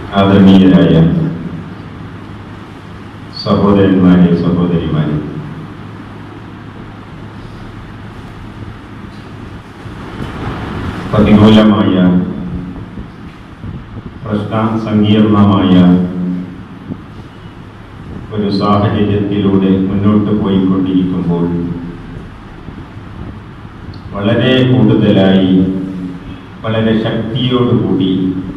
ആദരണീയരായ സഹോദരന്മാരെ സഹോദരിമാരെ പ്രതികൂലമായ പ്രശ്ന സങ്കീർണമായ ഒരു സാഹചര്യത്തിലൂടെ മുന്നോട്ട് പോയിക്കൊണ്ടിരിക്കുമ്പോൾ വളരെ കൂടുതലായി വളരെ ശക്തിയോടുകൂടി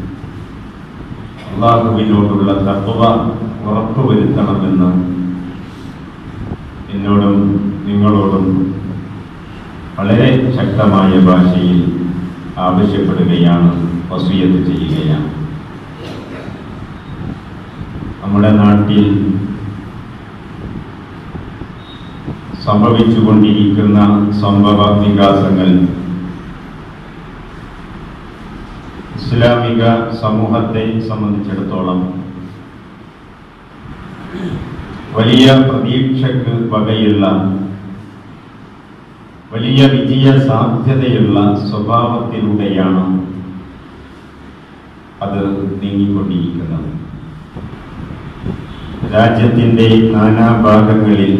അള്ളാഹുവിനോടുള്ള തത്വ ഉറപ്പുവരുത്തണമെന്ന് എന്നോടും നിങ്ങളോടും വളരെ ശക്തമായ ഭാഷയിൽ ആവശ്യപ്പെടുകയാണ് വസൂയത്ത് ചെയ്യുകയാണ് നമ്മുടെ നാട്ടിൽ സംഭവിച്ചുകൊണ്ടിരിക്കുന്ന സംഭവ വികാസങ്ങൾ ഇസ്ലാമിക സമൂഹത്തെ സംബന്ധിച്ചിടത്തോളം വലിയ പ്രതീക്ഷക്ക് വകയുള്ള വലിയ വിജയ സാധ്യതയുള്ള സ്വഭാവത്തിലൂടെയാണ് അത് നീങ്ങിക്കൊണ്ടിരിക്കുന്നത് രാജ്യത്തിൻ്റെ നാനാഭാഗങ്ങളിൽ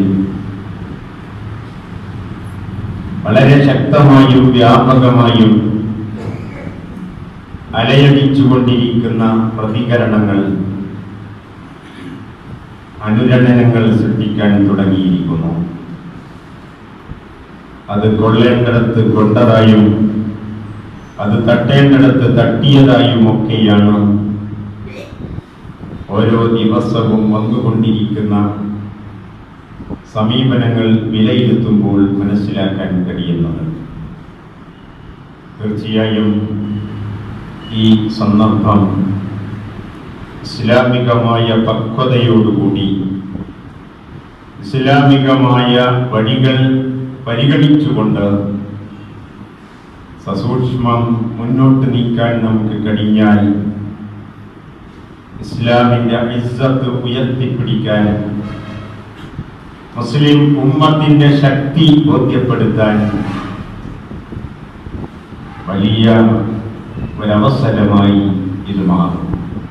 വളരെ ശക്തമായും വ്യാപകമായും അലയടിച്ചുകൊണ്ടിരിക്കുന്ന പ്രതികരണങ്ങൾ അനുരണനങ്ങൾ സൃഷ്ടിക്കാൻ തുടങ്ങിയിരിക്കുന്നു അത് കൊള്ളേണ്ടിടത്ത് കൊണ്ടതായും അത് തട്ടേണ്ടിടത്ത് തട്ടിയതായും ഒക്കെയാണ് ഓരോ ദിവസവും വന്നുകൊണ്ടിരിക്കുന്ന സമീപനങ്ങൾ വിലയിരുത്തുമ്പോൾ മനസ്സിലാക്കാൻ കഴിയുന്നത് തീർച്ചയായും ഈ സന്ദർഭം ഇസ്ലാമികമായ പക്വതയോടുകൂടി ഇസ്ലാമികമായ വഴികൾ പരിഗണിച്ചുകൊണ്ട് സസൂക്ഷ്മം മുന്നോട്ട് നീക്കാൻ നമുക്ക് കഴിഞ്ഞാൽ ഇസ്ലാമിന്റെ ഇസ്സത്ത് ഉയർത്തിപ്പിടിക്കാൻ മുസ്ലിം ഉമ്മത്തിന്റെ ശക്തി ബോധ്യപ്പെടുത്താൻ വലിയ ഒരവസരമായി ഇത് മാറും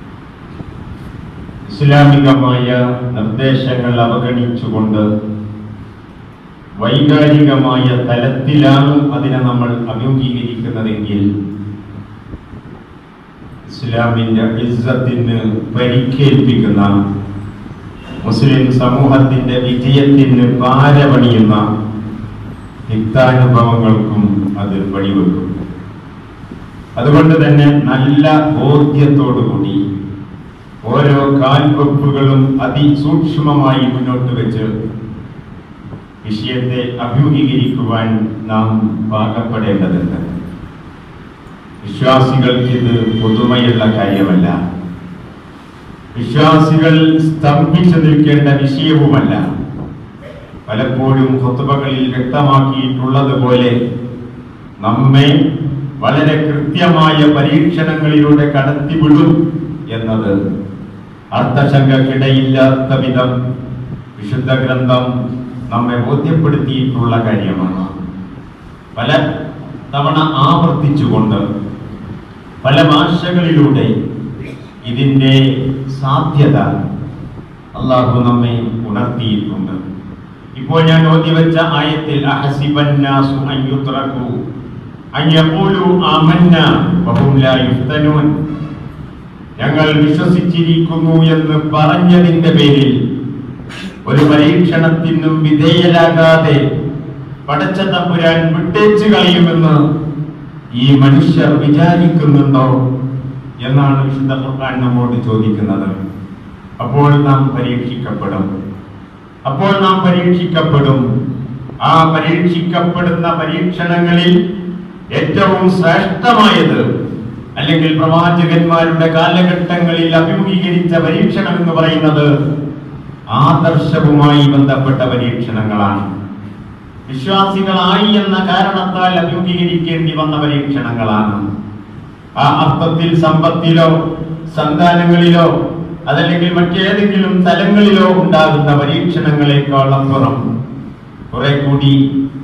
ഇസ്ലാമികമായ നിർദ്ദേശങ്ങൾ അവഗണിച്ചുകൊണ്ട് വൈകാരികമായ തലത്തിലാണ് അതിനെ നമ്മൾ അഭിമുഖീകരിക്കുന്നതെങ്കിൽ ഇസ്ലാമിന്റെ ഇസ്സത്തിന് പരിക്കേൽപ്പിക്കുന്ന മുസ്ലിം സമൂഹത്തിന്റെ വിജയത്തിന് പാരപണിയുന്ന ഹിതാനുഭവങ്ങൾക്കും അത് വഴിവെക്കും അതുകൊണ്ട് തന്നെ നല്ല ബോധ്യത്തോടുകൂടി ഓരോ കാൽവെപ്പുകളും അതിസൂക്ഷ്മമായി മുന്നോട്ട് വെച്ച് വിഷയത്തെ അഭിമുഖീകരിക്കുവാൻ നാം പാകപ്പെടേണ്ടതുണ്ട് വിശ്വാസികൾക്ക് ഇത് പുതുമയുള്ള കാര്യമല്ല വിശ്വാസികൾ സ്തംഭിച്ചു നിൽക്കേണ്ട വിഷയവുമല്ല പലപ്പോഴും ഹുത്തുബകളിൽ വ്യക്തമാക്കിയിട്ടുള്ളതുപോലെ നമ്മെ വളരെ കൃത്യമായ പരീക്ഷണങ്ങളിലൂടെ കടത്തിവിടും എന്നത് അർത്ഥശങ്കക്കിടയില്ലാത്ത വിധം വിശുദ്ധ ഗ്രന്ഥം നമ്മെ ബോധ്യപ്പെടുത്തിയിട്ടുള്ള കാര്യമാണ് പല തവണ ആവർത്തിച്ചുകൊണ്ട് പല ഭാഷകളിലൂടെ ഇതിൻ്റെ സാധ്യത അള്ളാഹു നമ്മെ ഉണർത്തിയിട്ടുണ്ട് ഇപ്പോൾ ഞാൻ ഓതി വെച്ച ആയത്തിൽ അഹസിബന്നാസു അൻ യുത്രകു അൻ യഖൂലു ആമന്ന വഹും ലാ യുഫ്തനൂൻ ഞങ്ങൾ വിശ്വസിച്ചിരിക്കുന്നു എന്ന് പറഞ്ഞതിന്റെ പേരിൽ ഒരു പരീക്ഷണത്തിനും വിധേയരാകാതെ പടച്ച തമ്പുരാൻ വിട്ടേച്ചു കളയുമെന്ന് ഈ മനുഷ്യർ വിചാരിക്കുന്നുണ്ടോ എന്നാണ് വിശുദ്ധ ഖുർആൻ നമ്മോട് ചോദിക്കുന്നത് അപ്പോൾ നാം പരീക്ഷിക്കപ്പെടും അപ്പോൾ നാം പരീക്ഷിക്കപ്പെടും ആ പരീക്ഷിക്കപ്പെടുന്ന പരീക്ഷണങ്ങളിൽ ഏറ്റവും ശ്രേഷ്ഠമായത് അല്ലെങ്കിൽ പ്രവാചകന്മാരുടെ കാലഘട്ടങ്ങളിൽ അഭിമുഖീകരിച്ച പരീക്ഷണം എന്ന് പറയുന്നത് ആദർശവുമായി ബന്ധപ്പെട്ട പരീക്ഷണങ്ങളാണ് വിശ്വാസികളായി എന്ന കാരണത്താൽ അഭിമുഖീകരിക്കേണ്ടി വന്ന പരീക്ഷണങ്ങളാണ് ആ അർത്ഥത്തിൽ സമ്പത്തിലോ സന്താനങ്ങളിലോ അതല്ലെങ്കിൽ മറ്റേതെങ്കിലും തലങ്ങളിലോ ഉണ്ടാകുന്ന പരീക്ഷണങ്ങളെക്കാൾ അപ്പുറം കുറെ കൂടി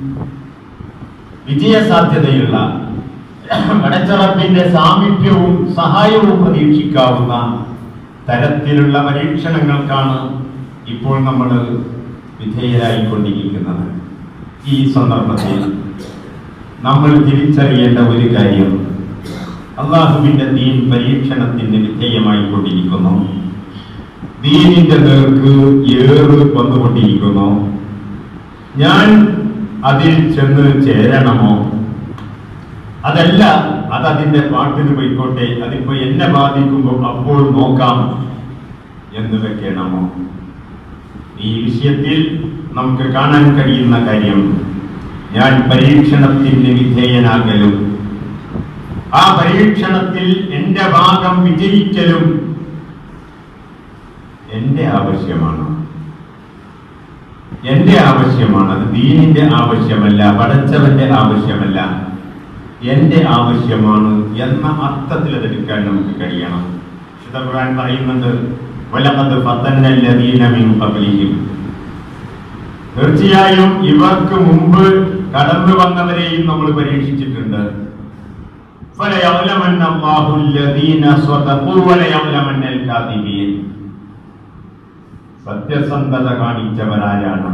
വിജയസാധ്യതയുള്ള പടച്ചറപ്പിന്റെ സാമീപ്യവും സഹായവും പ്രതീക്ഷിക്കാവുന്ന തരത്തിലുള്ള പരീക്ഷണങ്ങൾക്കാണ് ഇപ്പോൾ നമ്മൾ വിധേയരായിക്കൊണ്ടിരിക്കുന്നത് ഈ സന്ദർഭത്തിൽ നമ്മൾ തിരിച്ചറിയേണ്ട ഒരു കാര്യം അള്ളാഹുവിന്റെ ദീൻ പരീക്ഷണത്തിന് വിധേയമായിക്കൊണ്ടിരിക്കുന്നു ദീനിന്റെ നേർക്ക് ഏറ് വന്നുകൊണ്ടിരിക്കുന്നു ഞാൻ അതിൽ ചെന്ന് ചേരണമോ അതല്ല അതതിന്റെ പാട്ടിന് പോയിക്കോട്ടെ അതിപ്പോ എന്നെ ബാധിക്കുമ്പോൾ അപ്പോൾ നോക്കാം എന്ന് വെക്കണമോ ഈ വിഷയത്തിൽ നമുക്ക് കാണാൻ കഴിയുന്ന കാര്യം ഞാൻ പരീക്ഷണത്തിന് വിധേയനാകലും ആ പരീക്ഷണത്തിൽ എന്റെ ഭാഗം വിജയിക്കലും എന്റെ ആവശ്യമാണ് എന്റെ ആവശ്യമാണ് അത് ദീനിന്റെ ആവശ്യമല്ല പടച്ചവന്റെ ആവശ്യമല്ല എന്റെ ആവശ്യമാണ് എന്ന അർത്ഥത്തിൽ അതെടുക്കാൻ നമുക്ക് കഴിയണം വിശുദ്ധ ഖുർആൻ പറയുന്നുണ്ട് വലഖദ് ഫതന്നല്ലദീന മിൻ ഖബ്ലിഹിം തീർച്ചയായും ഇവർക്ക് മുമ്പ് കടന്നു വന്നവരെയും നമ്മൾ പരീക്ഷിച്ചിട്ടുണ്ട് فَلَيَعْلَمَنَّ اللَّهُ الَّذِينَ صَدَقُوا وَلَيَعْلَمَنَّ الْكَاذِبِينَ സത്യസന്ധത കാണിച്ചവരാരാണ്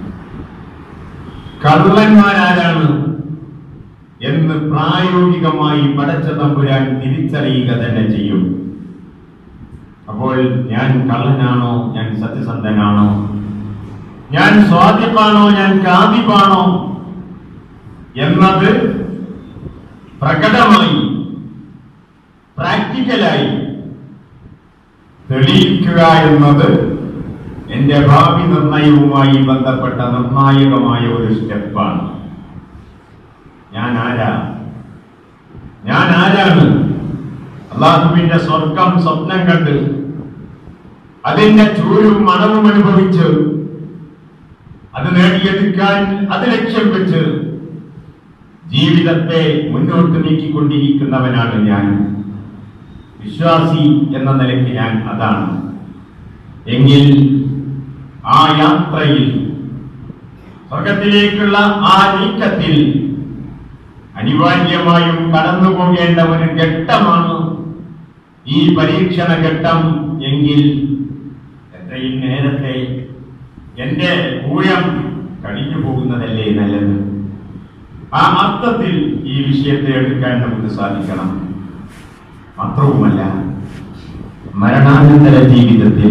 കള്ളന്മാരാരാണ് എന്ന് പ്രായോഗികമായി പടച്ച തമ്പുരാൻ തിരിച്ചറിയുക തന്നെ ചെയ്യും അപ്പോൾ ഞാൻ കള്ളനാണോ ഞാൻ സത്യസന്ധനാണോ ഞാൻ സ്വാദിപ്പാണോ ഞാൻ കാതിപ്പാണോ എന്നത് പ്രകടമായി പ്രാക്ടിക്കലായി തെളിയിക്കുക എന്നത് എന്റെ ഭാവി നിർണയവുമായി ബന്ധപ്പെട്ട നിർണായകമായ ഒരു സ്റ്റെപ്പാണ് ഞാൻ ആരാ ഞാൻ ആരാണ് അള്ളാഹുവിന്റെ സ്വർഗം സ്വപ്നം കണ്ട് അതിന്റെ ചൂരും മണവും അനുഭവിച്ച് അത് നേടിയെടുക്കാൻ അത് ലക്ഷ്യം വെച്ച് ജീവിതത്തെ മുന്നോട്ട് നീക്കിക്കൊണ്ടിരിക്കുന്നവനാണ് ഞാൻ വിശ്വാസി എന്ന നിലയ്ക്ക് ഞാൻ അതാണ് എങ്കിൽ ആ യാത്രയിൽ സ്വർഗത്തിലേക്കുള്ള ആ നീക്കത്തിൽ അനിവാര്യമായും കടന്നു പോകേണ്ട ഒരു ഘട്ടമാണ് ഈ പരീക്ഷണ ഘട്ടം എങ്കിൽ എത്രയും നേരത്തെ എന്റെ ഊഴം കഴിഞ്ഞു പോകുന്നതല്ലേ നല്ലത് ആ അർത്ഥത്തിൽ ഈ വിഷയത്തെ എടുക്കാൻ നമുക്ക് സാധിക്കണം മാത്രവുമല്ല മരണാനന്തര ജീവിതത്തിൽ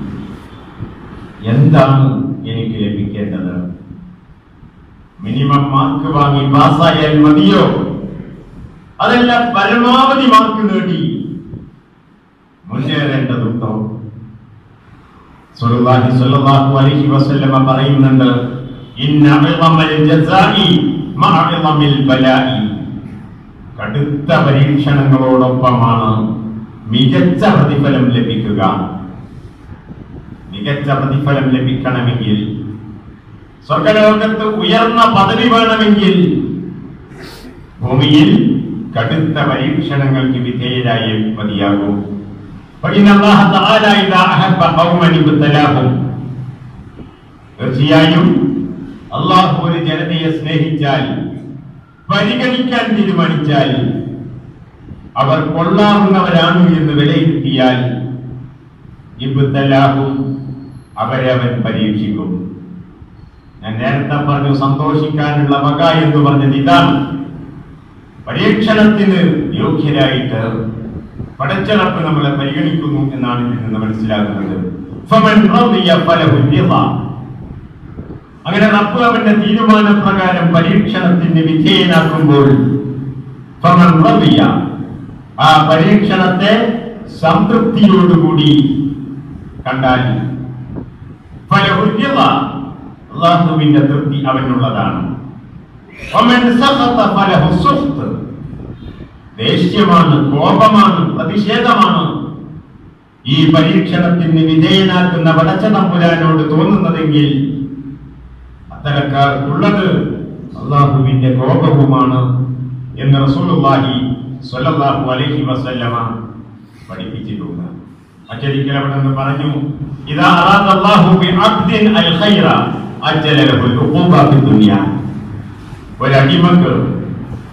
എന്താണ് എനിക്ക് ലഭിക്കേണ്ടത് മിനിമം മാർക്ക് വാങ്ങി പാസ്സായാൽ മതിയോ അതല്ല പരമാവധി മാർക്ക് നേടി മുന്നേറേണ്ടതുണ്ടോ സ്വല്ലല്ലാഹി സ്വല്ലല്ലാഹു അലൈഹി വസല്ലമ പറയുന്നുണ്ട് ഇന്ന അഅ്ളമൽ ജസാഇ മഅഅ്ളമിൽ ബലാഇ കടുത്ത പരീക്ഷണങ്ങളോടൊപ്പമാണ് മികച്ച പ്രതിഫലം ലഭിക്കുക മികച്ച പ്രതിഫലം ലഭിക്കണമെങ്കിൽ സ്വർഗലോകത്ത് ഉയർന്ന പദവി വേണമെങ്കിൽ ഭൂമിയിൽ കടുത്ത പരീക്ഷണങ്ങൾക്ക് വിധേയരായേ മതിയാകൂ فإن الله تعالى إذا أحب قوما ابتلاهم തീർച്ചയായും അള്ളാഹു ഒരു ജനതയെ സ്നേഹിച്ചാൽ പരിഗണിക്കാൻ തീരുമാനിച്ചാൽ അവർ കൊള്ളാവുന്നവരാണ് എന്ന് വിലയിരുത്തിയാൽ ഇബ്തലാഹും അവരെ അവൻ പരീക്ഷിക്കും ഞാൻ നേരത്തെ പറഞ്ഞു സന്തോഷിക്കാനുള്ള വക എന്ന് പറഞ്ഞത് ഇതാണ് പരീക്ഷണത്തിന് യോഗ്യരായിട്ട് പടച്ചറപ്പ് നമ്മളെ പരിഗണിക്കുന്നു എന്നാണ് ഇതിൽ നിന്ന് മനസ്സിലാകുന്നത് ഫമൻ റളിയ ഫലഹു റിള. അങ്ങനെ റബ്ബ് അവന്റെ തീരുമാനപ്രകാരം പരീക്ഷണത്തിന് വിധേയനാക്കുമ്പോൾ ഫമൻ റളിയ. ആ പരീക്ഷണത്തെ സംതൃപ്തിയോടുകൂടി കണ്ടാൽ ഫലഹു റിള. അള്ളാഹുവിന്റെ തൃപ്തി അവനുള്ളതാണ് ഫമൻ സഖത ഫലഹു സുഖ്ത്. ദേഷ്യമാണ് കോപമാണ് പ്രതിഷേധമാണ് ഈ പരീക്ഷണത്തിന് വിധേയനാക്കുന്ന വടച്ച തമ്പുരാനോട് തോന്നുന്നതെങ്കിൽ അത്തരക്കാർക്കുള്ളത് അള്ളാഹുവിന്റെ കോപവുമാണ് എന്ന് റസൂലുള്ളാഹി സ്വല്ലല്ലാഹു അലൈഹി വസല്ലമ പഠിപ്പിച്ചിട്ടുണ്ട് മറ്റൊരിക്കൽ അവിടെ നിന്ന് പറഞ്ഞു ഇതാ അറാദ അല്ലാഹു ബി അബ്ദിൻ അൽ ഖൈറ അജ്ജല ലഹു അൽ ഉഖൂബ ഫി ദുനിയ ഒരടിമക്ക്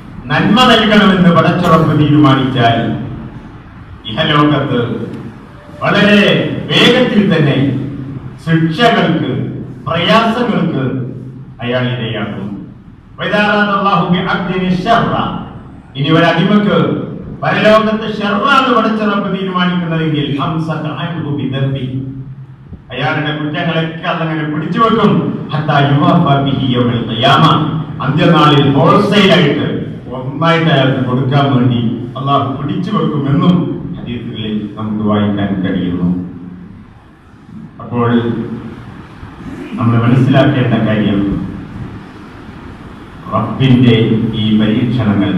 നന്മ നൽകണമെന്ന് പടച്ചുറപ്പ് തീരുമാനിച്ചാൽ ഇഹലോകത്ത് വളരെ വേഗത്തിൽ തന്നെ ശിക്ഷകൾക്ക് പ്രയാസങ്ങൾക്ക് അയാൾ ഇരയാക്കും വൈദാറാദ അല്ലാഹു ബിഅബ്ദിനി ശർറ. ഇനി ഒരു അടിമക്ക് പരലോകത്ത് ഷെറാണ് പടച്ചിറപ്പ് തീരുമാനിക്കുന്നതെങ്കിൽ ഹംസക അൻഹു ബിദർബി. അയാളുടെ കുറ്റങ്ങളൊക്കെ അതങ്ങനെ പിടിച്ചു വെക്കും ഹത്താ യുവാഫ ബിഹി യൗമൽ ഖിയാമ. അന്ത്യനാളിൽ ഹോൾസെയിൽ ആയിട്ട് ഒന്നായിട്ട് അയാൾക്ക് കൊടുക്കാൻ വേണ്ടി അള്ളാഹു പിടിച്ചു വെക്കുമെന്നും ഹദീസുകളിൽ നമുക്ക് വായിക്കാൻ കഴിയുന്നു അപ്പോൾ നമ്മൾ മനസ്സിലാക്കേണ്ട കാര്യം റബ്ബിന്റെ ഈ പരീക്ഷണങ്ങൾ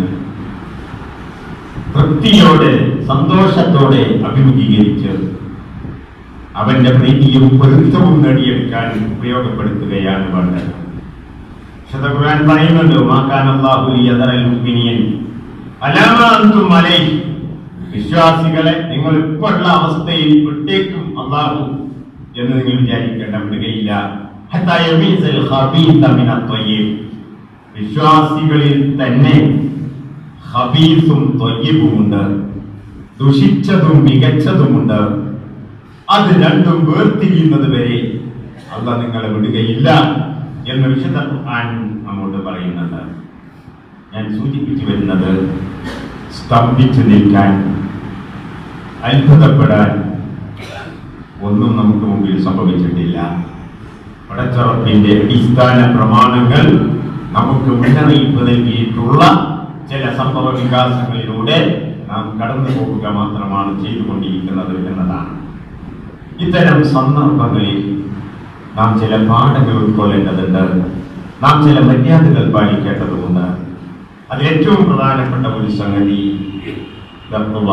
തൃപ്തിയോടെ സന്തോഷത്തോടെ അഭിമുഖീകരിച്ച് അവന്റെ പ്രീതിയും പൊരുത്തവും നേടിയെടുക്കാൻ ഉപയോഗപ്പെടുത്തുകയാണ് വേണ്ടത് വിശുദ്ധ ഖുർആൻ പറയുന്നുണ്ട് മാക്കാൻ അല്ലാഹു ലിയദറൽ മുഅ്മിനീൻ അലാമ അൻതും അലൈഹി വിശ്വാസികളെ നിങ്ങൾ ഇപ്പോഴുള്ള അവസ്ഥയിൽ വിട്ടേക്കും അള്ളാഹു എന്ന് നിങ്ങൾ വിചാരിക്കേണ്ട വിടുകയില്ല ഹത്താ യമീസൽ ഖബീസ മിനത് ത്വയ്യിബ്. വിശ്വാസികളിൽ തന്നെ ഹബീസും ത്വയ്യിബുമുണ്ട് ദുഷിച്ചതും മികച്ചതുമുണ്ട് അത് രണ്ടും വേർതിരിയുന്നത് വരെ അല്ല നിങ്ങളെ വിടുകയില്ല എന്ന് വിശുദ്ധ ഖുർആൻ നമ്മോട് പറയുന്നുണ്ട് ഞാൻ സൂചിപ്പിച്ചു വരുന്നത് സ്തംഭിച്ചു നിൽക്കാൻ അത്ഭുതപ്പെടാൻ ഒന്നും നമുക്ക് മുമ്പിൽ സംഭവിച്ചിട്ടില്ല പടച്ചറപ്പിന്റെ അടിസ്ഥാന പ്രമാണങ്ങൾ നമുക്ക് മുന്നറിയിപ്പ് നൽകിയിട്ടുള്ള ചില സംഭവ വികാസങ്ങളിലൂടെ നാം കടന്നു പോകുക മാത്രമാണ് ചെയ്തുകൊണ്ടിരിക്കുന്നത് എന്നതാണ് ഇത്തരം സന്ദർഭങ്ങളിൽ നാം ചില പാഠങ്ങൾ ഉൾക്കൊള്ളേണ്ടതുണ്ട് നാം ചില മര്യാദകൾ പാലിക്കേണ്ടതുണ്ട് അതിൽ ഏറ്റവും പ്രധാനപ്പെട്ട ഒരു സംഗതി തത്വ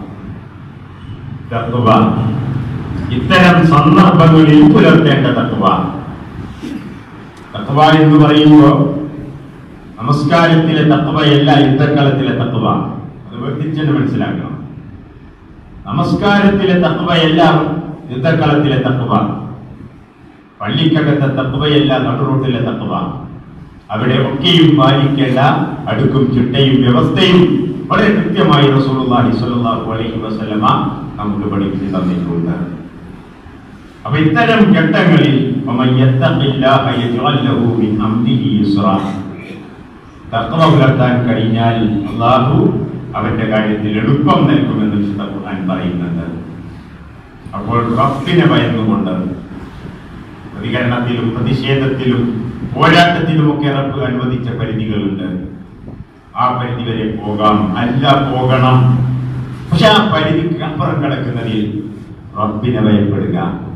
തത്വ ഇത്തരം സന്ദർഭങ്ങളിൽ പുലർത്തേണ്ട തത്വ തത്വ എന്ന് പറയുമ്പോൾ നമസ്കാരത്തിലെ തത്വയല്ല യുദ്ധക്കളത്തിലെ തത്വ അത് വേർതിരിച്ചെന്ന് മനസ്സിലാക്കണം നമസ്കാരത്തിലെ തത്വയല്ല യുദ്ധക്കളത്തിലെ തത്വ പള്ളിക്കകത്തെ തത്വയല്ല നടുറോട്ടിലെ തത്വ അവിടെ ഒക്കെയും പാലിക്കേണ്ട അടുക്കും ചിട്ടയും വ്യവസ്ഥയും വളരെ കൃത്യമായി റസൂലുള്ളാഹി സ്വല്ലല്ലാഹു അലൈഹി വസല്ലമ നമുക്ക് പഠിപ്പിച്ചു തന്നിട്ടുണ്ട് അപ്പൊ ഇത്തരം ഘട്ടങ്ങളിൽ വമൻ യത്തഖില്ലാഹ യജ്അൽ ലഹു മിൻ അംരിഹി യുസ്റാ തഖ്വ പുലർത്താൻ കഴിഞ്ഞാൽ അള്ളാഹു അവന്റെ കാര്യത്തിൽ എളുപ്പം നൽകുമെന്ന് വിശുദ്ധ ഖുർആൻ പറയുന്നുണ്ട് അപ്പോൾ റബ്ബിനെ ഭയന്നുകൊണ്ട് പ്രതികരണത്തിലും പ്രതിഷേധത്തിലും പോരാട്ടത്തിലുമൊക്കെ റബ്ബ് അനുവദിച്ച പരിധികളുണ്ട് ആ പരിധി വരെ പോകാം അല്ല പോകണം പക്ഷെ ആ പരിധിക്ക് അപ്പുറം കിടക്കുന്നതിൽ റബ്ബിനെ ഭയപ്പെടുക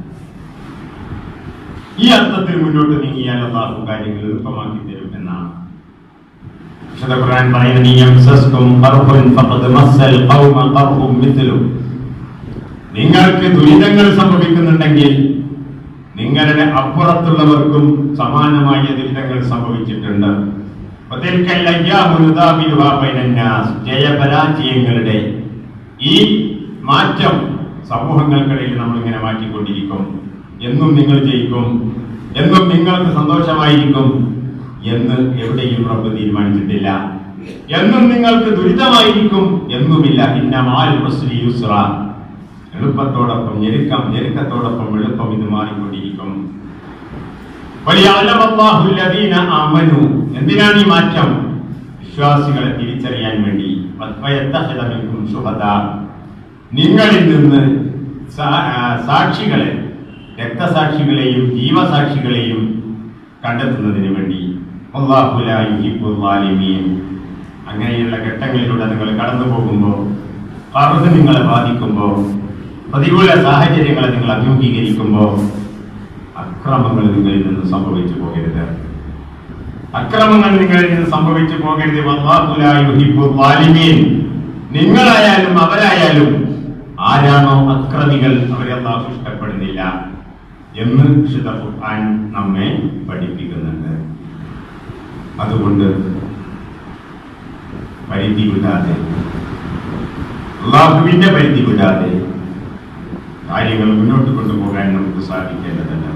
ഈ അർത്ഥത്തിൽ മുന്നോട്ട് നീങ്ങിയാൽ അള്ളാഹു കാര്യങ്ങൾ എളുപ്പമാക്കി തരും എന്നാണ് വിശുദ്ധ ഖുർആൻ പറയുന്നത് യംസസ്കും ഖർഹുൻ ഫഖദ് മസ്സൽ ഖൗമ ഖർഹും മിത്ലു നിങ്ങൾക്ക് ദുരിതങ്ങൾ സംഭവിക്കുന്നുണ്ടെങ്കിൽ നിങ്ങളുടെ അപ്പുറത്തുള്ളവർക്കും സമാനമായ ദുരിതങ്ങൾ സംഭവിച്ചിട്ടുണ്ട് വതിൽക്കൽ അയ്യാമു നുദാവിലുഹാ ബൈനന്നാസ്. ജയപരാജയങ്ങളുടെ ഈ മാറ്റം സമൂഹങ്ങൾക്കിടയിൽ നമ്മൾ ഇങ്ങനെ മാറ്റിക്കൊണ്ടിരിക്കും എന്നും നിങ്ങൾ ജയിക്കും എന്നും നിങ്ങൾക്ക് സന്തോഷമായിരിക്കും എന്ന് എവിടെയും റബ്ബ് തീരുമാനിച്ചിട്ടില്ല എന്നും നിങ്ങൾക്ക് ദുരിതമായിരിക്കും എന്നുമില്ല ഇന്നമാൽ ഉസ്രി യുസ്ര എളുപ്പത്തോടൊപ്പം ഞെരുക്കം ഞെരുക്കത്തോടൊപ്പം എളുപ്പം ഇത് മാറിക്കൊണ്ടിരിക്കും വലിയഅലമ അല്ലാഹു അല്ലദീന ആമനു എന്തിനാണ് ഈ മാറ്റം വിശ്വാസികളെ തിരിച്ചറിയാൻ വേണ്ടി വയത്തഖിദ മിൻകും ശുഹദാ നിങ്ങളിൽ നിന്ന് സാ- ആ, സാക്ഷികളെ രക്തസാക്ഷികളെയും ജീവസാക്ഷികളെയും കണ്ടെത്തുന്നതിന് വേണ്ടി അല്ലാഹു ലാ യുഹിബ്ബുൽ ളാലിമീൻ അങ്ങനെയുള്ള ഘട്ടങ്ങളിലൂടെ നിങ്ങൾ കടന്നു പോകുമ്പോൾ പർവ്വത് നിങ്ങളെ ബാധിക്കുമ്പോൾ പ്രതികൂല സാഹചര്യങ്ങളെ നിങ്ങൾ അഭിമുഖീകരിക്കുമ്പോൾ അക്രമങ്ങൾ നിങ്ങളിൽ നിന്ന് സംഭവിച്ചു പോകരുത് അക്രമങ്ങൾ നിങ്ങളിൽ നിന്ന് സംഭവിച്ചു പോകരുത് വല്ലാഹു ലാ യുഹിബ്ബുൽ ളാലിമീൻ. നിങ്ങളായാലും അവരായാലും ആരാണോ അക്രമികൾ അവരെ അള്ളാഹു ഇഷ്ടപ്പെടുന്നില്ല എന്ന് വിശുദ്ധ ഖുർആൻ നമ്മെ പഠിപ്പിക്കുന്നുണ്ട് അതുകൊണ്ട് പരിധി വിടാതെ അള്ളാഹുവിന്റെ പരിധി വിടാതെ കാര്യങ്ങൾ മുന്നോട്ട് കൊണ്ടുപോകാൻ നമുക്ക് സാധിക്കേണ്ടതുണ്ട്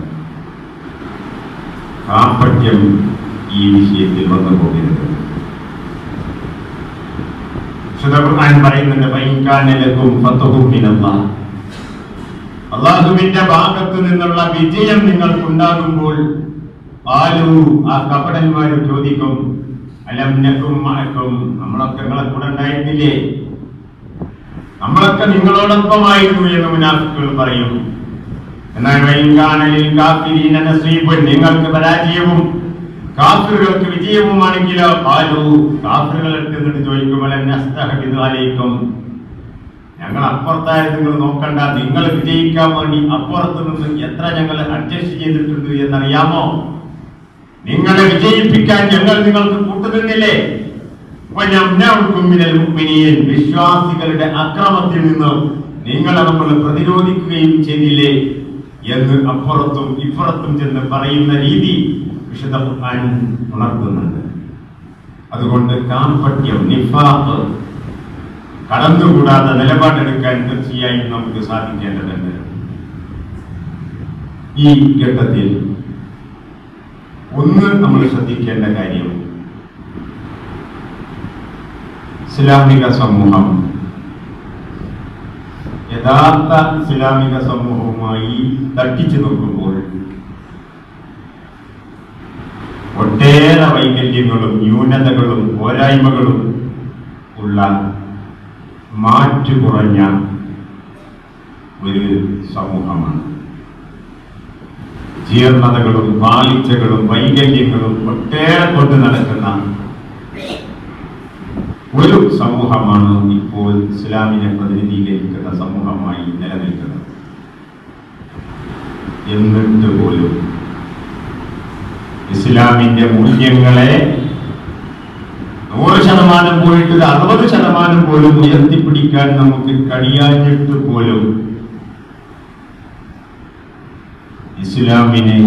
കാപ്പട്യം ഈ വിഷയത്തിൽ വന്നു പോകരുത് വിശുദ്ധ ഖുർആൻ പറയുന്നുണ്ട് "ഫഇൻ കാന ലക്കും ഫത്ഹും മിനല്ലാഹ്." അള്ളാഹുവിന്റെ ഭാഗത്ത് നിന്നുള്ള വിജയം നിങ്ങൾക്കുണ്ടാകുമ്പോൾ ആലു ആ കപടന്മാര് ചോദിക്കും അലം നക്കും മഴക്കും നമ്മളൊക്കെ നിങ്ങളെ കൂടെ ഉണ്ടായിരുന്നില്ലേ നമ്മളൊക്കെ നിങ്ങളോടൊപ്പമായിരുന്നു എന്ന് മുനാഫിക്കുകൾ പറയും എന്നാൽ വൈകാനലിൽ കാഫിരീന നസീബുൻ നിങ്ങൾക്ക് പരാജയവും കാഫിറുകൾക്ക് വിജയവുമാണെങ്കിലോ പാലു കാഫിറുകൾ എടുത്തിട്ട് ചോദിക്കും അലം നസ്തഹബിദാലേക്കും ഞങ്ങൾ അപ്പുറത്തായത് നിങ്ങൾ നോക്കണ്ട നിങ്ങൾ വിജയിക്കാൻ വേണ്ടി അപ്പുറത്ത് നിന്ന് എത്ര ഞങ്ങൾ അഡ്ജസ്റ്റ് ചെയ്തിട്ടുണ്ട് എന്നറിയാമോ നിങ്ങളെ വിജയിപ്പിക്കാൻ ഞങ്ങൾ നിങ്ങൾക്ക് കൂട്ടുനിന്നില്ലേ വനംനഉക്കും മിനൽ മുഅ്മിനീൻ. വിശ്വാസികളുടെ അക്രമത്തിൽ നിന്ന് നിങ്ങളെ നമ്മൾ പ്രതിരോധിക്കുകയും ചെയ്തില്ലേ എന്ന് അപ്പുറത്തും ഇപ്പുറത്തും ചെന്ന് പറയുന്ന രീതി വിശുദ്ധ ഖുർആൻ ഉണർത്തുന്നുണ്ട് അതുകൊണ്ട് കാമ്പട്യം നിഫാഖ് കടന്നുകൂടാത്ത നിലപാടെടുക്കാൻ തീർച്ചയായും നമുക്ക് സാധിക്കേണ്ടതുണ്ട് ഈ ഘട്ടത്തിൽ ഒന്ന് നമ്മൾ ശ്രദ്ധിക്കേണ്ട കാര്യം ഇസ്ലാമിക സമൂഹം യഥാർത്ഥ ഇസ്ലാമിക സമൂഹവുമായി തട്ടിച്ചു നോക്കുമ്പോൾ ഒട്ടേറെ വൈകല്യങ്ങളും ന്യൂനതകളും പോരായ്മകളും ഉള്ള മാറ്റു കുറഞ്ഞ ഒരു സമൂഹമാണ് ജീർണതകളും പാളിച്ചകളും വൈകല്യങ്ങളും ഒട്ടേറെ കൊണ്ട് നടക്കുന്ന ഒരു സമൂഹമാണ് ഇപ്പോൾ ഇസ്ലാമിനെ പ്രതിനിധീകരിക്കുന്ന സമൂഹമായി നിലനിൽക്കുന്നത് എന്നിട്ട് പോലും ഇസ്ലാമിന്റെ മൂല്യങ്ങളെ നൂറ് ശതമാനം പോയിട്ട് ഒരു അറുപത് ശതമാനം പോലും ഉയർത്തിപ്പിടിക്കാൻ നമുക്ക് കഴിയാഞ്ഞിട്ട് പോലും ഇസ്ലാമിനെ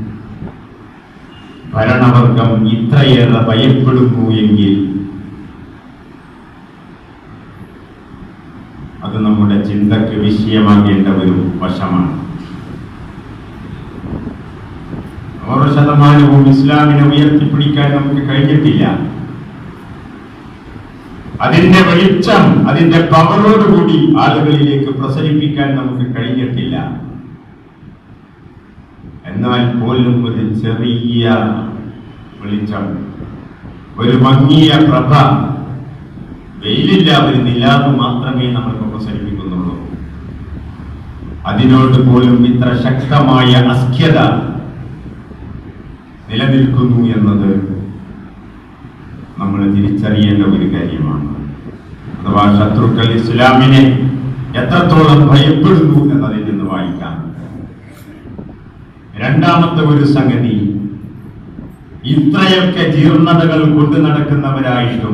ഭരണവർഗം ഇത്രയേറെ ഭയപ്പെടുന്നു എങ്കിൽ അത് നമ്മുടെ ചിന്തക്ക് വിഷയമാകേണ്ട ഒരു വശമാണ് നൂറ് ശതമാനവും ഇസ്ലാമിനെ ഉയർത്തിപ്പിടിക്കാൻ നമുക്ക് കഴിഞ്ഞിട്ടില്ല അതിന്റെ വെളിച്ചം അതിന്റെ പവറോടുകൂടി ആളുകളിലേക്ക് പ്രസരിപ്പിക്കാൻ നമുക്ക് കഴിഞ്ഞിട്ടില്ല എന്നാൽ പോലും ഒരു ചെറിയ വെളിച്ചം ഒരു മങ്ങിയ പ്രഭ വെയിലില്ല ഒരു നിലാവ് മാത്രമേ നമ്മൾക്ക് പ്രസരിപ്പിക്കുന്നുള്ളൂ അതിനോട് പോലും ഇത്ര ശക്തമായ അസ്ഖ്യത നിലനിൽക്കുന്നു എന്നത് നമ്മൾ തിരിച്ചറിയേണ്ട ഒരു കാര്യമാണ് അഥവാ ശത്രുക്കൾ ഇസ്ലാമിനെ എത്രത്തോളം ഭയപ്പെടുന്നു എന്നതിൽ നിന്ന് വായിക്കാം രണ്ടാമത്തെ ഒരു സംഗതി ഇത്രയൊക്കെ ജീർണതകൾ കൊണ്ടു നടക്കുന്നവരായിട്ടും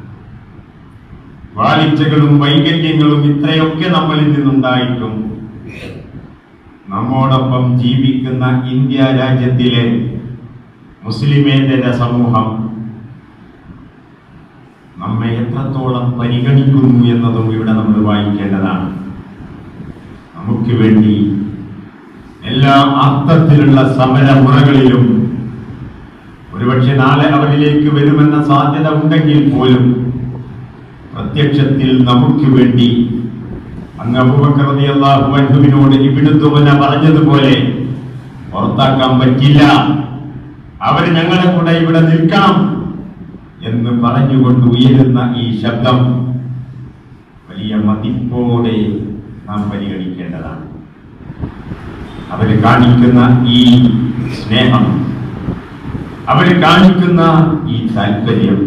വാളിച്ചകളും വൈകല്യങ്ങളും ഇത്രയൊക്കെ നമ്മളിൽ നിന്നുണ്ടായിട്ടും നമ്മോടൊപ്പം ജീവിക്കുന്ന ഇന്ത്യ രാജ്യത്തിലെ മുസ്ലിമേതര സമൂഹം നമ്മെ എത്രത്തോളം പരിഗണിക്കുന്നു എന്നതും ഇവിടെ നമ്മൾ വായിക്കേണ്ടതാണ് നമുക്ക് വേണ്ടി എല്ലാ അർത്ഥത്തിലുള്ള സമരമുറകളിലും ഒരുപക്ഷെ നാളെ അവരിലേക്ക് വരുമെന്ന സാധ്യത ഉണ്ടെങ്കിൽ പോലും പ്രത്യക്ഷത്തിൽ നമുക്ക് വേണ്ടി അങ്ങ് അബൂബക്കർ അള്ളാഹു അൻഹുവിനോട് ഇവിടുത്തുവന പറഞ്ഞതുപോലെ പുറത്താക്കാൻ പറ്റില്ല അവര് ഞങ്ങളെ കൂടെ ഇവിടെ നിൽക്കണം എന്ന് പറഞ്ഞുകൊണ്ട് ഉയരുന്ന ഈ ശബ്ദം വലിയ മതിപ്പോടെ നാം പരിഗണിക്കേണ്ടതാണ് അവര് കാണിക്കുന്ന ഈ സ്നേഹം അവര് കാണിക്കുന്ന ഈ താല്പര്യം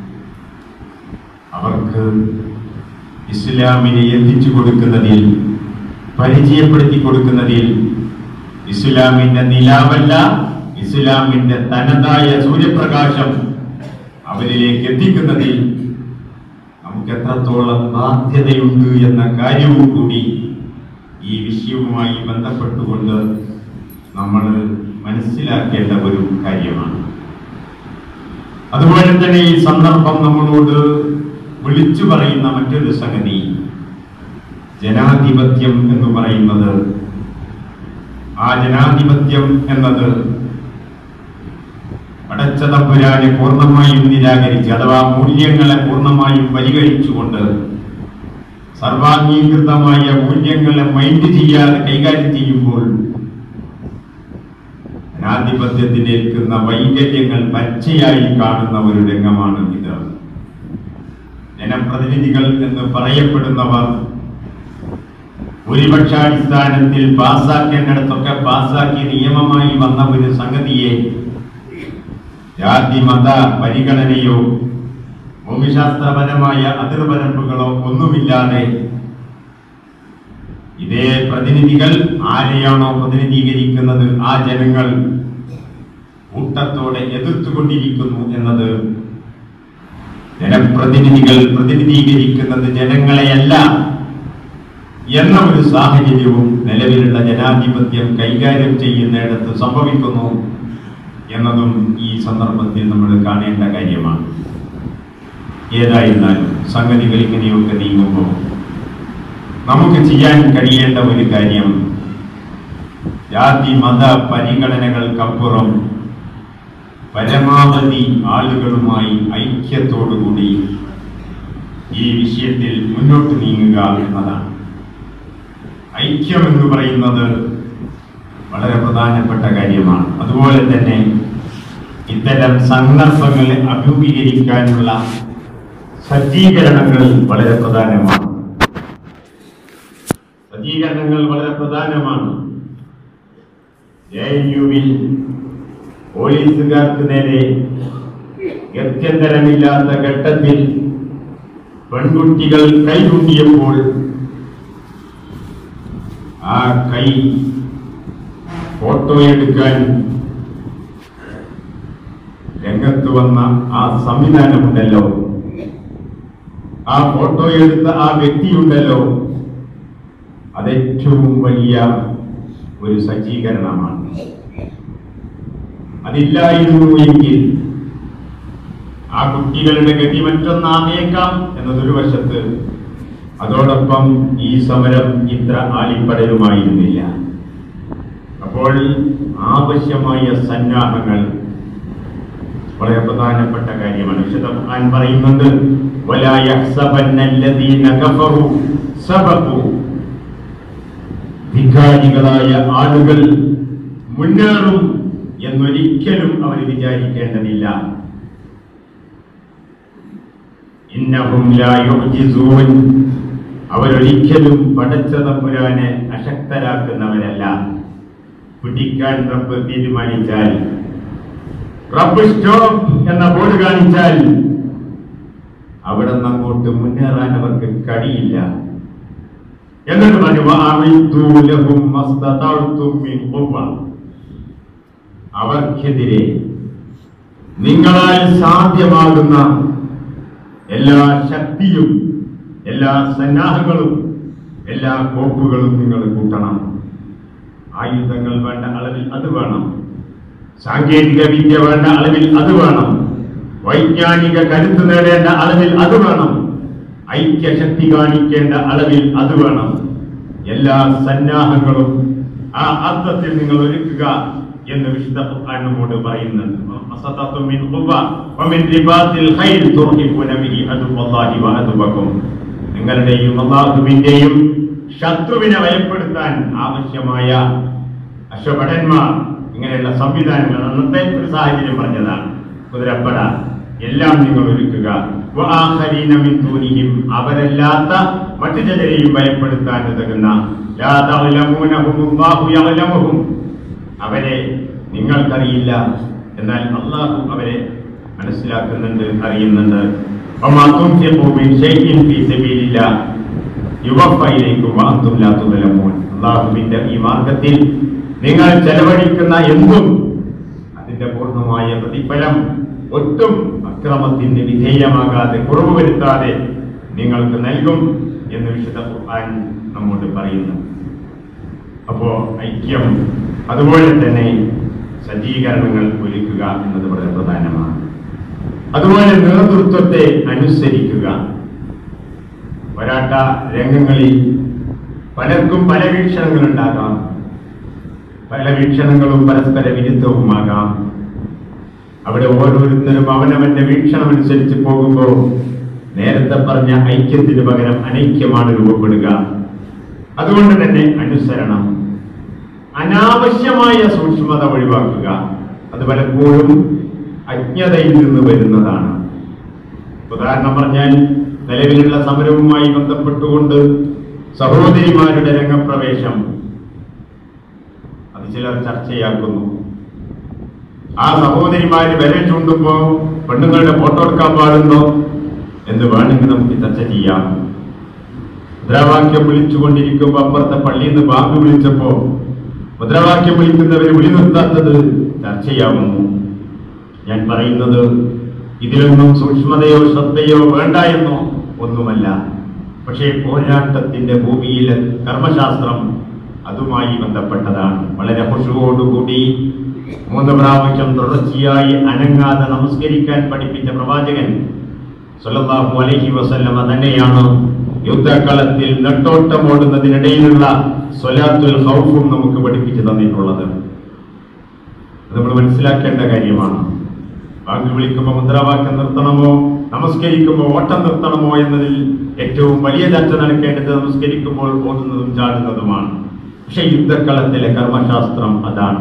അവർക്ക് ഇസ്ലാമിനെ എത്തിച്ചു കൊടുക്കുന്നതിൽ പരിചയപ്പെടുത്തി കൊടുക്കുന്നതിൽ ഇസ്ലാമിന്റെ നിലാവല്ല ഇസ്ലാമിന്റെ തനതായ സൂര്യപ്രകാശം അവരിലേക്ക് എത്തിക്കുന്നതിൽ നമുക്ക് എത്രത്തോളം ബാധ്യതയുണ്ട് എന്ന കാര്യവും കൂടി ഈ വിഷയവുമായി ബന്ധപ്പെട്ടുകൊണ്ട് നമ്മൾ മനസ്സിലാക്കേണ്ട ഒരു കാര്യമാണ് അതുപോലെ തന്നെ ഈ സന്ദർഭം നമ്മളോട് വിളിച്ചു പറയുന്ന മറ്റൊരു സംഗതി ജനാധിപത്യം എന്ന് പറയുന്നത് ആ ജനാധിപത്യം എന്നത് പടച്ചതമ്പുരാനെ പൂർണ്ണമായും നിരാകരിച്ച് അഥവാ മൂല്യങ്ങളെ പൂർണ്ണമായും പരിഗണിച്ചുകൊണ്ട് സർവാംഗീകൃതമായ മൂല്യങ്ങളെ മൈൻഡ് ചെയ്യാതെ കൈകാര്യം ചെയ്യുമ്പോൾ ജനാധിപത്യത്തിലേൽക്കുന്ന വൈകല്യങ്ങൾ പച്ചയായി കാണുന്ന ഒരു രംഗമാണ് ഇത് ജനപ്രതിനിധികൾ എന്ന് പറയപ്പെടുന്നവർ ഭൂരിപക്ഷാടിസ്ഥാനത്തിൽ പാസ്സാക്കേണ്ടിടത്തൊക്കെ പാസ്സാക്കി നിയമമായി വന്ന ഒരു സംഗതിയെ ജാതി മത പരിഗണനയോ ഭൂമിശാസ്ത്രപരമായ അതിർവരമ്പുകളോ ഒന്നുമില്ലാതെ ഇതേ പ്രതിനിധികൾ ആരെയാണോ പ്രതിനിധീകരിക്കുന്നത് ആ ജനങ്ങൾ കൂട്ടത്തോടെ എതിർത്തുകൊണ്ടിരിക്കുന്നു എന്നത് ജനപ്രതിനിധികൾ പ്രതിനിധീകരിക്കുന്നത് ജനങ്ങളെയല്ല എന്ന ഒരു സാഹചര്യവും നിലവിലുള്ള ജനാധിപത്യം കൈകാര്യം ചെയ്യുന്നിടത്ത് സംഭവിക്കുന്നു എന്നതും ഈ സന്ദർഭത്തിൽ നമ്മൾ കാണേണ്ട കാര്യമാണ് ഏതായിരുന്നാലും സംഗതികൾ ഇങ്ങനെയൊക്കെ നീങ്ങുമ്പോൾ നമുക്ക് ചെയ്യാൻ കഴിയേണ്ട ഒരു കാര്യം ജാതി മത പരിഗണനകൾക്കപ്പുറം പരമാവധി ആളുകളുമായി ഐക്യത്തോടുകൂടി ഈ വിഷയത്തിൽ മുന്നോട്ട് നീങ്ങുക എന്നതാണ് ഐക്യം എന്ന് പറയുന്നത് വളരെ പ്രധാനപ്പെട്ട കാര്യമാണ് അതുപോലെ തന്നെ ഇത്തരം സന്ദർഭങ്ങളെ അഭിമുഖീകരിക്കാനുള്ള സജ്ജീകരണങ്ങൾ വളരെ പ്രധാനമാണ് സജ്ജീകരണങ്ങൾ വളരെ പ്രധാനമാണ് ജെ എൻ യുവിൽ പോലീസുകാർക്ക് നേരെ ഗത്യന്തരമില്ലാത്ത ഘട്ടത്തിൽ പെൺകുട്ടികൾ കൈകുണ്ടിയപ്പോൾ ആ കൈ ഫോട്ടോ എടുക്കാൻ രംഗത്ത് വന്ന ആ സംവിധാനമുണ്ടല്ലോ ആ ഫോട്ടോ എടുത്ത ആ വ്യക്തിയുണ്ടല്ലോ അതേറ്റവും വലിയ ഒരു സജ്ജീകരണമാണ് അതില്ലായിരുന്നു എങ്കിൽ ആ കുട്ടികളുടെ ഗതി മറ്റൊന്നാമേക്കാം എന്നതൊരു വശത്ത് അതോടൊപ്പം ഈ സമരം ഇത്ര ആളിപ്പടരുമായിരുന്നില്ല അപ്പോൾ ആവശ്യമായ സന്നാഹങ്ങൾ വളരെ പ്രധാനപ്പെട്ട കാര്യമാണ് വിശുദ്ധ ഖുർആൻ പറയുന്നുണ്ട് വലാ യഹ്സബന്നല്ലദീന കഫറു സബഖു ധിക്കാരികളായ ആളുകൾ മുന്നേറും എന്നൊരിക്കലും അവർ വിചാരിക്കേണ്ടതില്ല ഇന്നഹും ലാ യുഅ്ജിസൂൻ അവരൊരിക്കലും പടച്ച തമ്പുരാനെ അശക്തരാക്കുന്നവരല്ല പിടിക്കാൻ റബ്ബ് തീരുമാനിച്ചാൽ റബ്ബ് സ്റ്റോപ്പ് എന്ന ബോർഡ് കാണിച്ചാൽ അവിടെ നിന്ന് അങ്ങോട്ട് മുന്നേറാൻ അവർക്ക് കഴിയില്ല എന്നിട്ട് പറഞ്ഞു "വഅമിദ്ദൂ ലഹും മസ്തതഅ്തും മിൻ ഖുവ്വ." അവർക്കെതിരെ നിങ്ങളാൽ സാധ്യമാകുന്ന എല്ലാ ശക്തിയും എല്ലാ സന്നാഹങ്ങളും എല്ലാ കോപ്പുകളും നിങ്ങൾ കൂട്ടണം ആയുധങ്ങൾ വേണ്ട അളവിൽ അത് വേണം സാങ്കേതിക വിദ്യ വേണ്ട അളവിൽ അത് വേണം വൈജ്ഞാനിക കരുത്ത് നേടേണ്ട അളവിൽ അത് വേണം ഐക്യശക്തി കാണിക്കേണ്ട അളവിൽ അത് വേണം എല്ലാ സന്നാഹങ്ങളും ആ അർത്ഥത്തിൽ നിങ്ങൾ ഒരുക്കുക എന്ന് വിശുദ്ധ ഖുർആൻ നമ്മോട് പറയുന്നുണ്ട് അസതത്തു മിൻ ഖുവ്വ വമിൻ റിബാത്തിൽ ഖൈൽ തുർഹിബൂന ബിഹി അദുവല്ലാഹി വഅദുവക്കും നിങ്ങളുടെയും അള്ളാഹുവിന്റെയും ശത്രുവിനെ ഭയപ്പെടുത്താൻ ആവശ്യമായ അശ്വഭടന്മാർ ഇങ്ങനെയുള്ള സംവിധാനങ്ങൾ അന്നത്തെ ഒരു സാഹചര്യം പറഞ്ഞതാണ് കുതിരപ്പട എല്ലാം നിങ്ങൾ ഒരുക്കുക വആഖരീന മിൻ ദൂനിഹിം അവരല്ലാത്ത മറ്റു ചിലരെയും ഭയപ്പെടുത്താൻ ഉതകുന്ന ലാ തഅലമൂനഹുമുല്ലാഹു യഅലമുഹും അവരെ നിങ്ങൾക്കറിയില്ല എന്നാൽ അള്ളാഹു അവരെ മനസ്സിലാക്കുന്നുണ്ട് അറിയുന്നുണ്ട് വമാ തുൻഫിഖൂ മിൻ ശൈഇൻ ഫീ സബീലില്ലാ യുവഫ ഇലൈക്കും വഅൻതും ലാ തുലമൂൻ അള്ളാഹുവിന്റെ ഈ മാർഗത്തിൽ നിങ്ങൾ ചെലവഴിക്കുന്ന എന്തും അതിന്റെ പൂർണ്ണമായ പ്രതിഫലം ഒട്ടും അക്രമത്തിന് വിധേയമാകാതെ കുറവ് വരുത്താതെ നിങ്ങൾക്ക് നൽകും എന്ന് വിശുദ്ധ ഖുർആൻ നമ്മോട് പറയുന്നു അപ്പോ ഐക്യം അതുപോലെ തന്നെ സജ്ജീകരണങ്ങൾ ഒരുക്കുക എന്നത് വളരെ പ്രധാനമാണ് അതുപോലെ നേതൃത്വത്തെ അനുസരിക്കുക പോരാട്ട രംഗങ്ങളിൽ പലർക്കും പല വീക്ഷണങ്ങളുണ്ടാകാം പല വീക്ഷണങ്ങളും പരസ്പര വിരുദ്ധവുമാകാം അവിടെ ഓരോരുത്തരും അവനവന്റെ വീക്ഷണം അനുസരിച്ച് പോകുമ്പോൾ നേരത്തെ പറഞ്ഞ ഐക്യത്തിന് പകരം അനൈക്യമാണ് രൂപപ്പെടുക അതുകൊണ്ട് തന്നെ അനുസരണം അനാവശ്യമായ സൂക്ഷ്മത ഒഴിവാക്കുക അത് പലപ്പോഴും അജ്ഞതയിൽ നിന്ന് വരുന്നതാണ് ഉദാഹരണം പറഞ്ഞാൽ നിലവിലുള്ള സമരവുമായി ബന്ധപ്പെട്ടുകൊണ്ട് സഹോദരിമാരുടെ രംഗപ്രവേശം അത് ചിലർ ചർച്ചയാക്കുന്നു ആ സഹോദരിമാര് വിരൽ ചൂണ്ടുമ്പോ പെണ്ണുങ്ങളുടെ ഫോട്ടോ എടുക്കാൻ പാടുണ്ടോ എന്ന് വേണമെങ്കിൽ നമുക്ക് ചർച്ച ചെയ്യാം മുദ്രാവാക്യം വിളിച്ചുകൊണ്ടിരിക്കുമ്പോ അപ്പുറത്തെ പള്ളിയിൽ നിന്ന് ബാങ്ക് വിളിച്ചപ്പോ മുദ്രാവാക്യം വിളിക്കുന്നവർ വിളി നിർത്താത്തത് ചർച്ചയാവുന്നു ഞാൻ പറയുന്നത് ഇതിലൊന്നും സൂക്ഷ്മതയോ ശ്രദ്ധയോ വേണ്ട എന്നോ ഒന്നുമല്ല പക്ഷേ പോരാട്ടത്തിന്റെ ഭൂമിയിലെ കർമ്മശാസ്ത്രം അതുമായി ബന്ധപ്പെട്ടതാണ് വളരെ ഹുഷുവോടുകൂടി മൂന്ന് പ്രാവശ്യം തുടർച്ചയായി അനങ്ങാതെ നമസ്കരിക്കാൻ പഠിപ്പിച്ച പ്രവാചകൻ സല്ലല്ലാഹു അലൈഹി വസല്ലമ തന്നെയാണ് യുദ്ധകളത്തിൽ നെട്ടോട്ടമോടുന്നതിനിടയിലുള്ള സ്വലാത്തുൽ ഹൗഫും നമുക്ക് പഠിപ്പിച്ചു തന്നിട്ടുള്ളത് അത് നമ്മൾ മനസ്സിലാക്കേണ്ട കാര്യമാണ് ബാങ്ക് വിളിക്കുമ്പോൾ മുദ്രാവാക്യം നിർത്തണമോ നമസ്കരിക്കുമ്പോൾ ഓട്ടം നിർത്തണമോ എന്നതിൽ ഏറ്റവും വലിയ ചർച്ച നടക്കേണ്ടത് നമസ്കരിക്കുമ്പോൾ ഓടുന്നതും ചാടുന്നതുമാണ് പക്ഷെ യുദ്ധക്കളത്തിലെ കർമ്മശാസ്ത്രം അതാണ്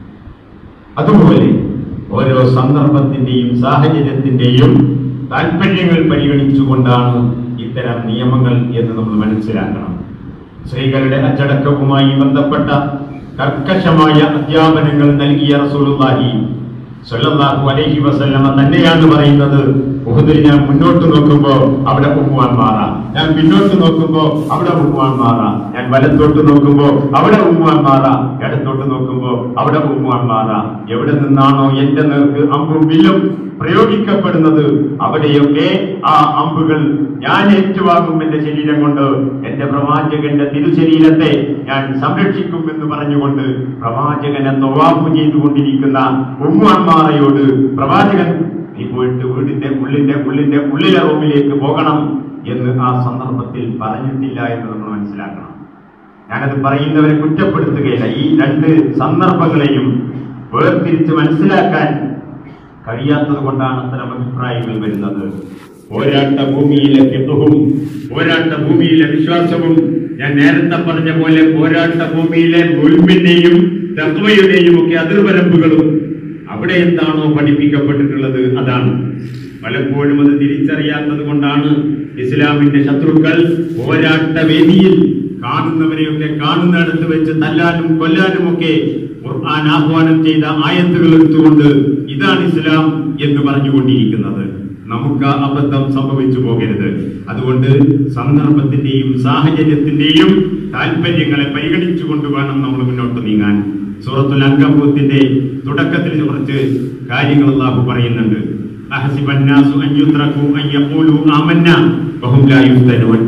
അതുപോലെ ഓരോ സന്ദർഭത്തിന്റെയും സാഹചര്യത്തിന്റെയും താല്പര്യങ്ങൾ പരിഗണിച്ചുകൊണ്ടാണ് ഇത്തരം നിയമങ്ങൾ എന്ന് നമ്മൾ മനസ്സിലാക്കണം സ്ത്രീകളുടെ അച്ചടക്കവുമായി ബന്ധപ്പെട്ട കർക്കശമായ അധ്യാപനങ്ങൾ നൽകിയ റസൂലുള്ളാഹി സ്വല്ലല്ലാഹു അലൈഹി വസല്ലമ തന്നെയാണ് പറയുന്നത് ഉഹുദിൽ ഞാൻ മുന്നോട്ട് നോക്കുമ്പോ അവിടെ ഉമ്മുവാൻ മാറാം ഞാൻ പിന്നോട്ട് നോക്കുമ്പോ അവിടെ ഉമ്മുവാൻ മാറാം ഞാൻ വലത്തോട്ട് നോക്കുമ്പോ അവിടെ ഉമ്മുവാൻ മാറാം ഇടത്തോട്ട് നോക്കുമ്പോ അവിടെ ഉമ്മുവാൻ മാറാം എവിടെ നിന്നാണോ എന്റെ നേർക്ക് അമ്പും വില്ലും പ്രയോഗിക്കപ്പെടുന്നത് അവിടെയൊക്കെ ആ അമ്പുകൾ ഞാൻ ഏറ്റുവാങ്ങും എന്റെ ശരീരം കൊണ്ട് എന്റെ പ്രവാചകന്റെ തിരുശരീരത്തെ ഞാൻ സംരക്ഷിക്കും എന്ന് പറഞ്ഞുകൊണ്ട് പ്രവാചകനെ തൊവാഫ് ചെയ്തുകൊണ്ടിരിക്കുന്ന ഉമ്മാന്മാറയോട് പ്രവാചകൻ നീ പോയിട്ട് വീടിന്റെ ഉള്ളിന്റെ ഉള്ളിന്റെ ഉള്ളിലെ റൂമിലേക്ക് പോകണം എന്ന് ആ സന്ദർഭത്തിൽ പറഞ്ഞിട്ടില്ല എന്ന് നമ്മൾ മനസ്സിലാക്കണം ഞാനത് പറയുന്നവരെ കുറ്റപ്പെടുത്തുകയില്ല ഈ രണ്ട് സന്ദർഭങ്ങളെയും വേർതിരിച്ച് മനസ്സിലാക്കാൻ കഴിയാത്തത് കൊണ്ടാണ് അത്തരം അഭിപ്രായങ്ങൾ വരുന്നത് പോരാട്ട ഭൂമിയിലെ ഫിഖ്ഹും പോരാട്ട ഭൂമിയിലെ വിശ്വാസവും ഞാൻ നേരത്തെ പറഞ്ഞ പോലെ പോരാട്ട ഭൂമിയിലെ മുൽമിന്റെയും തത്വയുടെയും ഒക്കെ അതിർവരമ്പുകളും അവിടെ എന്താണോ പഠിപ്പിക്കപ്പെട്ടിട്ടുള്ളത് അതാണ് പലപ്പോഴും അത് തിരിച്ചറിയാത്തത് കൊണ്ടാണ് ഇസ്ലാമിന്റെ ശത്രുക്കൾ പോരാട്ട വേദിയിൽ കാണുന്നവരെയൊക്കെ കാണുന്നിടത്ത് വെച്ച് തല്ലാനും കൊല്ലാനും ഒക്കെ ഖുർആൻ ആഹ്വാനം ചെയ്ത ആയത്തുകൾ എടുത്തുകൊണ്ട് ഇതാണ് ഇസ്ലാം എന്ന് പറഞ്ഞുകൊണ്ടിരിക്കുന്നത് നമുക്ക് ആ അബദ്ധം സംഭവിച്ചു പോകരുത് അതുകൊണ്ട് സന്ദർഭത്തിന്റെയും സാഹചര്യത്തിന്റെയും താല്പര്യങ്ങളെ പരിഗണിച്ചുകൊണ്ട് വേണം നമ്മൾ മുന്നോട്ട് നീങ്ങാൻ സൂറത്തുൽ അങ്കബൂത്തിന്റെ തുടക്കത്തിൽ കുറച്ച് കാര്യങ്ങൾ അള്ളാഹു പറയുന്നുണ്ട് അഹസിബന്നാസു അൻ യുത്റകു അൻ യഖൂലു ആമന്ന വഹും ലാ യുഫ്തനൂൻ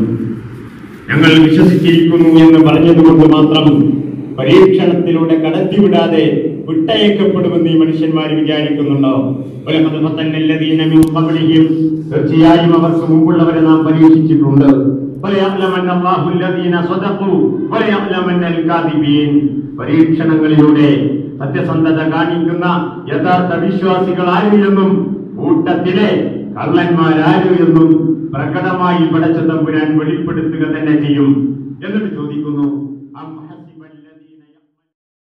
ഞങ്ങൾ വിശ്വസിച്ചിരിക്കുന്നു എന്ന് പറഞ്ഞതുകൊണ്ട് മാത്രം പരീക്ഷണത്തിലൂടെ കടത്തിവിടാതെ വിട്ടയക്കപ്പെടുമെന്ന് ഈ മനുഷ്യന്മാർ വിചാരിക്കുന്നുണ്ടോ വലഖദ് ഫതന്ന അല്ലദീന മിൻ ഖബ്ലിഹിം തീർച്ചയായും അവർക്ക് മുമ്പുള്ളവരെ നാം പരീക്ഷിച്ചിട്ടുണ്ട് വലയഅലമന്ന അല്ലാഹു അല്ലദീന സ്വദഖു വലയഅലമന്ന അൽകാദിബീൻ പരീക്ഷണങ്ങളിലൂടെ സത്യസന്ധത കാണിക്കുന്ന യഥാർത്ഥ വിശ്വാസികൾ ആര് എന്നും കൂട്ടത്തിലെ കള്ളന്മാരാര് എന്നും പ്രകടമായി പടച്ച തമ്പുരാൻ വെളിപ്പെടുത്തുക തന്നെ ചെയ്യും എന്നിട്ട് ചോദിക്കുന്നു അം ഹസിബല്ല